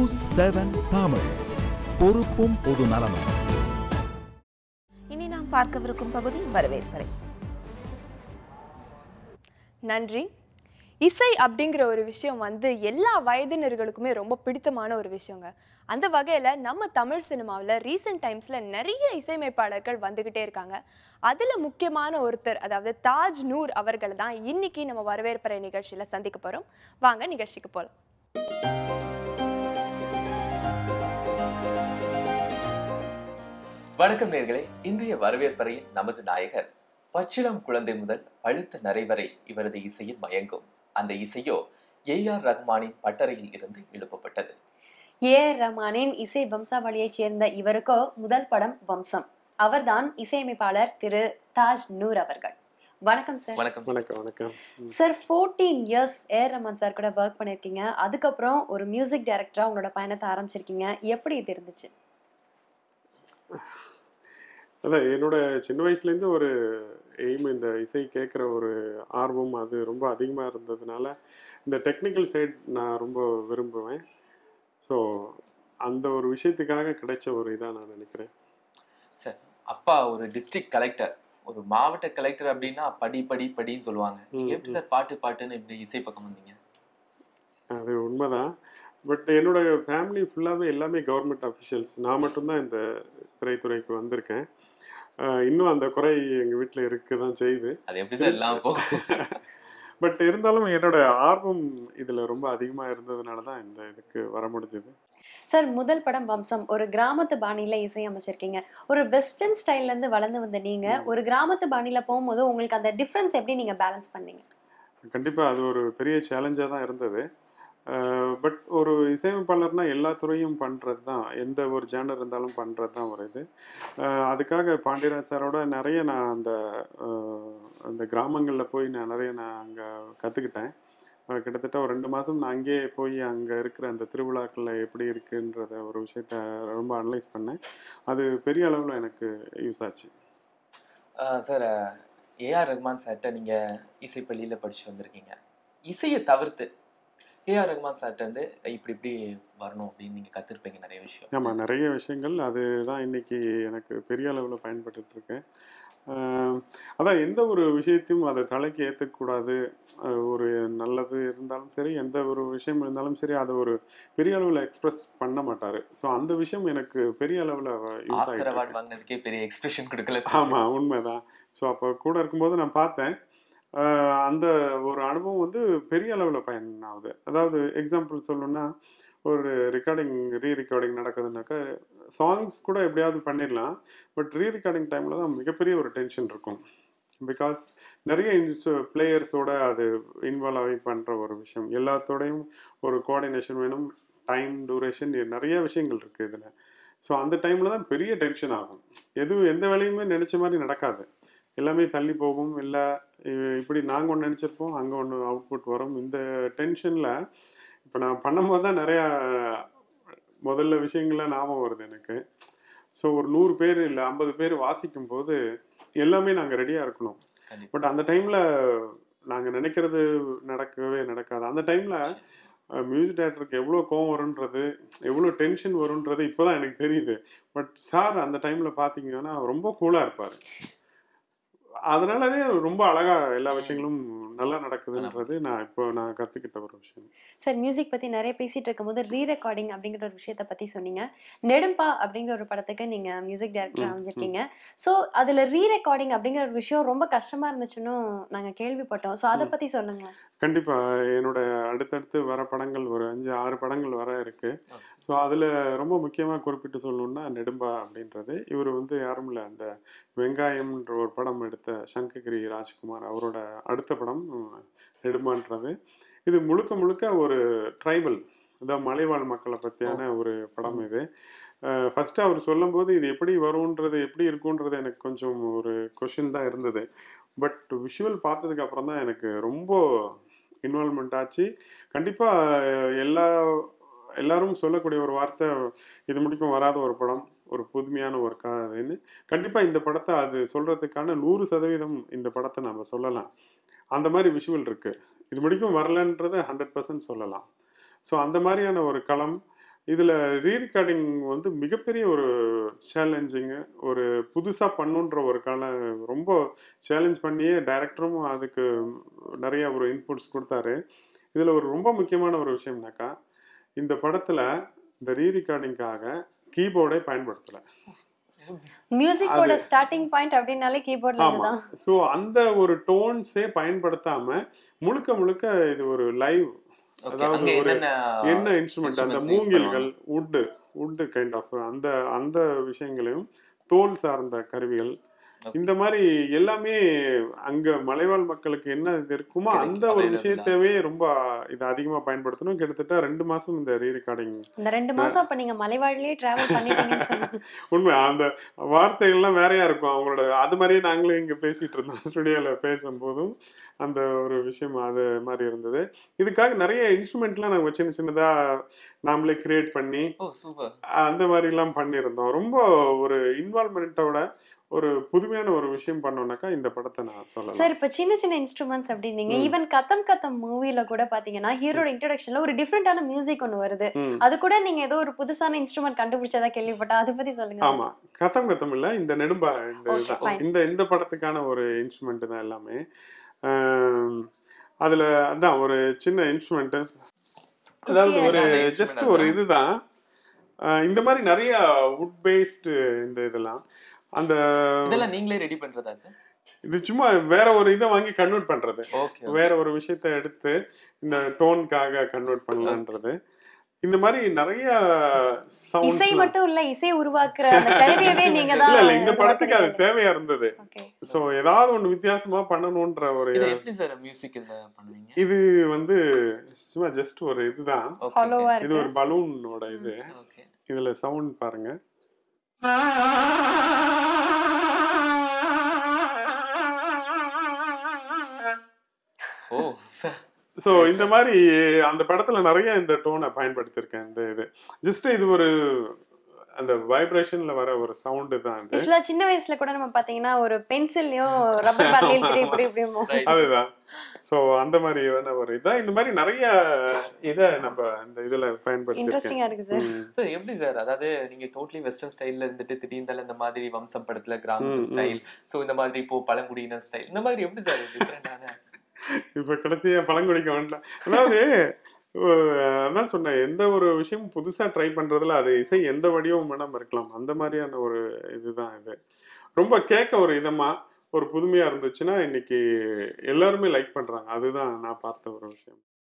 News seven Tamil பொறுப்பும் பொது நலமும் இனி நாம் பார்க்கவிருக்கும் பகுதி வரவேற்பறை நன்றி இசை அப்படிங்கிற ஒரு விஷயம் வந்து எல்லா வயதினர்களுக்குமே ரொம்ப பிடித்தமான ஒரு விஷயங்க அந்த வகையில் நம்ம தமிழ் சினிமாவில் ரீசெண்ட் டைம்ஸில் நிறைய இசையமைப்பாளர்கள் வந்துக்கிட்டே இருக்காங்க அதில் முக்கியமான ஒருத்தர் அதாவது தாஜ் நூர் அவர்களை தான் இன்னைக்கு நம்ம வரவேற்பறை நிகழ்ச்சியில் சந்திக்க போகிறோம் வாங்க நிகழ்ச்சிக்கு போகலாம் வணக்கம் நேர்களே இன்றைய வரவேற்பறையின் நமது நாயகர் பச்சிளம் குழந்தை முதல் பழுத்த நரை வரை இவரது இசையில் மயங்கும் அந்த இசையோ ஏ ஆர் ரஹ்மானின் பட்டறையில் இருந்து எழுப்பப்பட்டது ஏ ஆர் ரஹ்மானின் இசை வம்சாவளியைச் சேர்ந்த இவருக்கோ முதல் படம் வம்சம் அவர்தான் இசையமைப்பாளர் திரு தாஜ் நூர் அவர்கள் வணக்கம் சார் வணக்கம் வணக்கம் வணக்கம் sir fourteen years A R Rahman sir கூட ஒர்க் பண்ணியிருக்கீங்க அதுக்கப்புறம் ஒரு மியூசிக் டைரக்டரா உங்களோட பயணத்தை ஆரம்பிச்சிருக்கீங்க எப்படி இது இருந்துச்சு அதான் என்னோட சின்ன வயசுலேருந்து ஒரு எய்ம் இந்த இசை கேட்குற ஒரு ஆர்வம் அது ரொம்ப அதிகமாக இருந்ததுனால இந்த டெக்னிக்கல் சைட் நான் ரொம்ப விரும்புவேன் ஸோ அந்த ஒரு விஷயத்துக்காக கிடைச்ச ஒரு இதாக நான் நினைக்கிறேன் சார் அப்பா ஒரு டிஸ்ட்ரிக்ட் கலெக்டர் ஒரு மாவட்ட கலெக்டர் அப்படின்னா படி படி படின்னு சொல்லுவாங்க நீங்க ம், எப்படி ம். சார் பாட்டு பாட்டுன்னு இப்படி இசை பக்கம் வந்தீங்க அது உண்மைதான் பட் என்னோட ஃபேமிலி ஃபுல்லாகவே எல்லாமே கவர்மெண்ட் அஃபிஷியல்ஸ் நான் மட்டும்தான் இந்த திரைத்துறைக்கு வந்திருக்கேன் ஆஹ் இன்னும் அந்த குறை எங்கள் வீட்டில் இருக்க தான் செய்யுது அது எப்படி சார் இல்லாம போகும் பட் இருந்தாலும் என்னோட ஆர்வம் இதில் ரொம்ப அதிகமாக இருந்ததுனால தான் இந்த இதுக்கு வர முடிஞ்சது சார் முதல் படம் வம்சம் ஒரு கிராமத்து பாணியில இசையமைச்சிருக்கீங்க ஒரு வெஸ்டர்ன் ஸ்டைல்ல இருந்து வளர்ந்து வந்த நீங்க ஒரு கிராமத்து பாணியில போகும்போது உங்களுக்கு அந்த டிஃபரன்ஸ் எப்படி நீங்க பேலன்ஸ் பண்ணீங்க கண்டிப்பாக அது ஒரு பெரிய சேலஞ்சாக தான் இருந்தது பட் ஒரு இசையமைப்பாளர்னா எல்லா துறையும் பண்ணுறது தான் எந்த ஒரு ஜேனர் இருந்தாலும் பண்ணுறது தான் ஒரு இது அஹ் அதுக்காக பாண்டியராஜ் சாரோட நிறைய நான் அந்த அஹ், அந்த கிராமங்களில் போய் நான் நிறைய நான் அங்கே கற்றுக்கிட்டேன் கிட்டத்தட்ட ஒரு ரெண்டு மாதம் நான் அங்கேயே போய் அங்கே இருக்கிற அந்த திருவிழாக்களில் எப்படி இருக்குன்றத ஒரு விஷயத்த ரொம்ப அனலைஸ் பண்ணேன் அது பெரிய அளவில் எனக்கு யூஸ் ஆச்சு ஆஹ் சார் ஏஆர் ரஹ்மான் சார்கிட்ட நீங்க இசைப்பள்ளியில படிச்சு வந்திருக்கீங்க இசையை தவிர்த்து ஏஆர் ரஹ்மான் சார்கிட்ட இருந்து இப்படி இப்படி வரணும் அப்படின்னு நீங்க கத்துருப்பீங்க நிறைய விஷயம் ஆமாம் நிறைய விஷயங்கள் அதுதான் இன்னைக்கு எனக்கு பெரிய அளவில் பயன்பட்டுட்டு இருக்கேன் ஆஹ் அதான் எந்த ஒரு விஷயத்தையும் அதை தலைக்கு ஏற்றக்கூடாது ஒரு நல்லது இருந்தாலும் சரி எந்த ஒரு விஷயம் இருந்தாலும் சரி அதை ஒரு பெரிய அளவில் எக்ஸ்பிரஸ் பண்ண மாட்டார் ஸோ அந்த விஷயம் எனக்கு பெரிய அளவில் யூஸ் ஆஸ்கர் ஆகிட்டு அவார்ட் வாங்கினதுக்கே பெரிய எக்ஸ்பிரஷன் கொடுக்கல sir. ஆமாம் உண்மைதான் ஸோ அப்போ கூட இருக்கும்போது நான் பார்த்தேன் ஆஹ் அந்த ஒரு அனுபவம் வந்து பெரிய அளவில் பயன் ஆகுது அதாவது எக்ஸாம்பிள் சொல்லணும்னா ஒரு ரெக்கார்டிங் ரீ ரெக்கார்டிங் நடக்குதுனாக்கா சாங்ஸ் கூட எப்படியாவது பண்ணிடலாம் பட் ரீ ரெக்கார்டிங் டைமில் தான் மிகப்பெரிய ஒரு டென்ஷன் இருக்கும் பிகாஸ் நிறைய பிளேயர்ஸோட அது இன்வால்வ் ஆகி பண்ணுற ஒரு விஷயம் எல்லாத்தோடையும் ஒரு கோஆர்டினேஷன் வேணும் டைம் டூரேஷன் நிறைய விஷயங்கள் இருக்குது இதில் ஸோ அந்த டைமில் தான் பெரிய டென்ஷன் ஆகும் எதுவும் எந்த வேலையுமே நினச்ச மாதிரி நடக்காது எல்லாமே தள்ளி போகும் இல்லை இப்படி நாங்கள் ஒன்று நினச்சிருப்போம் அங்கே ஒன்று அவுட்புட் வரும் இந்த டென்ஷனில் இப்போ நான் பண்ணும்போது தான் நிறையா முதல்ல விஷயங்கள்லாம் ஞாபகம் வருது எனக்கு ஸோ ஒரு நூறு பேர் இல்லை ஐம்பது பேர் வாசிக்கும் போது எல்லாமே நாங்கள் ரெடியாக இருக்கணும் கண்டிப்பா. பட் அந்த டைமில் நாங்கள் நினைக்கிறது நடக்கவே நடக்காது அந்த டைமில் மியூசிக் டேரக்டருக்கு எவ்வளோ கோவம் வருன்றது எவ்வளோ டென்ஷன் வருன்றது இப்போ தான் எனக்கு தெரியுது பட் சார் அந்த டைமில் பார்த்தீங்கன்னா ரொம்ப கூலாக இருப்பார் அதனாலவே ரொம்ப அழகா எல்லா விஷயங்களும் நல்லா நடக்குதுன்றது நான் இப்போ நான் கற்றுக்கிட்ட ஒரு விஷயம் சார் மியூசிக் பத்தி நிறைய பேசிட்டு இருக்கும்போது ரீ ரெக்கார்டிங் அப்படிங்கிற ஒரு விஷயத்த பத்தி சொன்னீங்க நெடும்பா அப்படிங்கிற ஒரு படத்துக்கு நீங்க மியூசிக் டைரக்டர் ம், அமைஞ்சிருக்கீங்க ஸோ அதுல ரீ ரெக்கார்டிங் அப்படிங்கிற ஒரு விஷயம் ரொம்ப கஷ்டமா இருந்துச்சுன்னு நாங்க கேள்விப்பட்டோம் ஸோ அதை ம். பத்தி சொல்லுங்களேன் கண்டிப்பா என்னோட அடுத்தடுத்து வர படங்கள் ஒரு அஞ்சு ஆறு படங்கள் வர இருக்கு ஆ. ஸோ அதில் ரொம்ப முக்கியமாக குறிப்பிட்டு சொல்லணும்னா நெடும்பா அப்படின்றது இவர் வந்து யாரும் இல்லை அந்த வெங்காயம்ன்ற ஒரு படம் எடுத்த சங்ககிரி ராஜ்குமார் அவரோட அடுத்த படம் உம், நெடும்பான்றது இது முழுக்க முழுக்க ஒரு ட்ரைபல் அதாவது மலைவாழ் மக்களை பற்றியான ஒரு படம் இது ஃபர்ஸ்ட் அவர் சொல்லும்போது இது எப்படி வரும்ன்றது எப்படி இருக்கும்ன்றது எனக்கு கொஞ்சம் ஒரு கொஷின் தான் இருந்தது பட் விஷுவல் பார்த்ததுக்கு அப்புறம் தான் எனக்கு ரொம்ப இன்வால்மெண்ட் ஆச்சு கண்டிப்பாக எல்லா எல்லாரும் சொல்லக்கூடிய ஒரு வார்த்தை இது முடிக்கும் வராத ஒரு படம் ஒரு புதுமையான ஒரு கதைன்னு கண்டிப்பாக இந்த படத்தை அது சொல்கிறதுக்கான நூறு சதவீதம் இந்த படத்தை நம்ம சொல்லலாம் அந்த மாதிரி விஷுவல் இருக்குது இது முடிக்கும் வரலன்றதை ஹண்ட்ரட் பர்சன்ட் சொல்லலாம் ஸோ அந்த மாதிரியான ஒரு களம் இதில் ரீரெக்கார்டிங் வந்து மிகப்பெரிய ஒரு சேலஞ்சிங்கு ஒரு புதுசாக பண்ணுன்ற ஒரு கால ரொம்ப சேலஞ்ச் பண்ணியே டைரக்டரும் அதுக்கு நிறைய ஒரு இன்புட்ஸ் கொடுத்தாரு இதில் ஒரு ரொம்ப முக்கியமான ஒரு விஷயம்னாக்கா இந்த படத்தில் இந்த ரீரெக்கார்டிங்காக கீபோர்டே பயன்படுத்தலை மியூசிக்கோட அது- ஸ்டார்டிங் பாயிண்ட் அப்படின்னாலே கீபோர்ட்ல ஆமா தான் ஸோ அந்த ஒரு டோன்ஸே பயன்படுத்தாம முழுக்க முழுக்க இது ஒரு லைவ் ஓகே அதாவது அங்க ஒரு என்னென்ன என்ன இன்ஸ்ட்ருமெண்ட் அந்த instruments use மூங்கில்கள் உட்டு உட்டு கைண்ட் ஆஃப் அந்த அந்த விஷயங்களையும் தோல் சார்ந்த கருவிகள் Okay. இந்த மாதிரி எல்லாமே அங்க மலைவாழ் மக்களுக்கு என்ன இது இருக்குமோ கிடைக்கும். அந்த ஒரு available-ஆ. விஷயத்தவே ரொம்ப இது அதிகமா பயன்படுத்தணும் கிட்டத்தட்ட ரெண்டு மாசம் இந்த ரீ ரெக்கார்டிங் இந்த ரெண்டு மாசம் அப்ப நீங்க மலைவாழ்லயே டிராவல் பண்ணிட்டீங்கன்னு சொன்னாங்க உண்மை அந்த வார்த்தைகள்லாம் வேறையா இருக்கும் அவங்களோட அது மாதிரியே நாங்களும் இங்க பேசிட்டு இருந்தோம் ஸ்டுடியோல பேசும்போதும் அந்த ஒரு விஷயம் அது மாதிரி இருந்தது இதுக்காக நிறைய இன்ஸ்ட்ருமெண்ட்லாம் நாங்கள் சின்ன சின்னதா நாமளே கிரியேட் பண்ணி ஓ சூப்பர் அந்த மாதிரிலாம் பண்ணியிருந்தோம் ரொம்ப ஒரு இன்வால்மெண்ட்டோட ஒரு புதுமையான ஒரு விஷயம் பண்ணோம்னாக்கா இந்த படத்தை நான் சொல்லலாம் சார் இப்ப சின்ன சின்ன இன்ஸ்ட்ருமெண்ட்ஸ் அப்படின்னீங்க ம். ஈவன் கத்தம் கத்தம் மூவில கூட பாத்தீங்கன்னா ஹீரோட இன்ட்ரடக்ஷன்ல ஒரு டிஃப்ரெண்டான மியூசிக் ஒன்னு வருது ம். அது கூட நீங்க ஏதோ ஒரு புதுசான இன்ஸ்ட்ருமெண்ட் கண்டுபிடிச்சதா கேள்விப்பட்டேன் அதை பத்தி சொல்லுங்க sir. ஆமா கதம் கதம் இல்ல இந்த நெடும்பா இந்த Okay, இதுதான் fine. இந்த இந்த படத்துக்கான ஒரு இன்ஸ்ட்ருமெண்ட் தான் எல்லாமே ஆம், அதுல அதான் ஒரு சின்ன இன்ஸ்ட்ருமெண்ட் அதாவது ஒரு குட்டியான instrument ஜஸ்ட் ஒரு அதுதான். இதுதான் ஆஹ் இந்த மாதிரி நிறைய வுட் பேஸ்டு இந்த இதெல்லாம் அந்த இதெல்லாம் நீங்களே ரெடி பண்றதா சார் இது சும்மா வேற ஒரு இதை வாங்கி கன்வெர்ட் பண்றது ஓகே வேற ஒரு விஷயத்தை எடுத்து இந்த டோனுக்காக கன்வெர்ட் பண்ணலான்றது இந்த மாதிரி நிறைய இசை சவுண்ட் மட்டும் இல்ல இசை உருவாக்குற அந்த கருவியவே நீங்க இல்ல தான் இல்ல இந்த படத்துக்கு அது தேவையா இருந்தது ஓகே சோ ஏதாவது ஒண்ணு வித்தியாசமா பண்ணணும்ன்ற ஒரு இது எப்படி சார் மியூசிக் இதுல பண்ணுவீங்க இது வந்து சும்மா ஜஸ்ட் ஒரு இதுதான் ஓகே ஹாலோவா இது இருக்கு ஒரு பலூனோட இது ஓகே இதுல சவுண்ட் பாருங்க ஓ சார் சோ இந்த மாதிரி அந்த படத்துல நிறைய இந்த டோனை பயன்படுத்தியிருக்கேன் இந்த இது ஜஸ்ட் இது ஒரு அந்த வைப்ரேஷன்ல வர ஒரு சவுண்டு தான் இது ஆக்சுவலா சின்ன வயசுல கூட நம்ம பாத்தீங்கன்னா ஒரு பென்சில்லையும் ரப்பர் பேண்ட்லயும் இழுத்துட்டு இப்படி இப்படி போவோம். Right. அதுதான் சோ அந்த மாதிரியான ஒரு இதான் இந்த மாதிரி நிறைய இதை நம்ம இந்த இதுல பயன்படுத்தியிருக்கேன் இன்ட்ரெஸ்டிங்கா இருக்கு சார் ம். சார் எப்படி சார் அதாவது நீங்க டோட்டலி வெஸ்டர்ன் ஸ்டைல்ல இருந்துட்டு திடீர்னு இந்த மாதிரி வம்சம் படத்துல கிராமத்து ம், ம். ஸ்டைல் சோ இந்த மாதிரி இப்போ பழங்குடியினர் ஸ்டைல் இந்த மாதிரி எப்படி சார் டிஃபரெண்டான இப்ப கடைசியா பழங்குடிக்க வேண்டாம் அதாவது அஹ், அதான் சொன்னேன் எந்த ஒரு விஷயம் புதுசா ட்ரை பண்றதுல அது இசை எந்த வடிவம் வேணாம இருக்கலாம் அந்த மாதிரியான ஒரு இதுதான் இது ரொம்ப கேட்க ஒரு இதமா ஒரு புதுமையா இருந்துச்சுன்னா இன்னைக்கு எல்லாருமே லைக் பண்றாங்க அதுதான் நான் பார்த்த ஒரு விஷயம்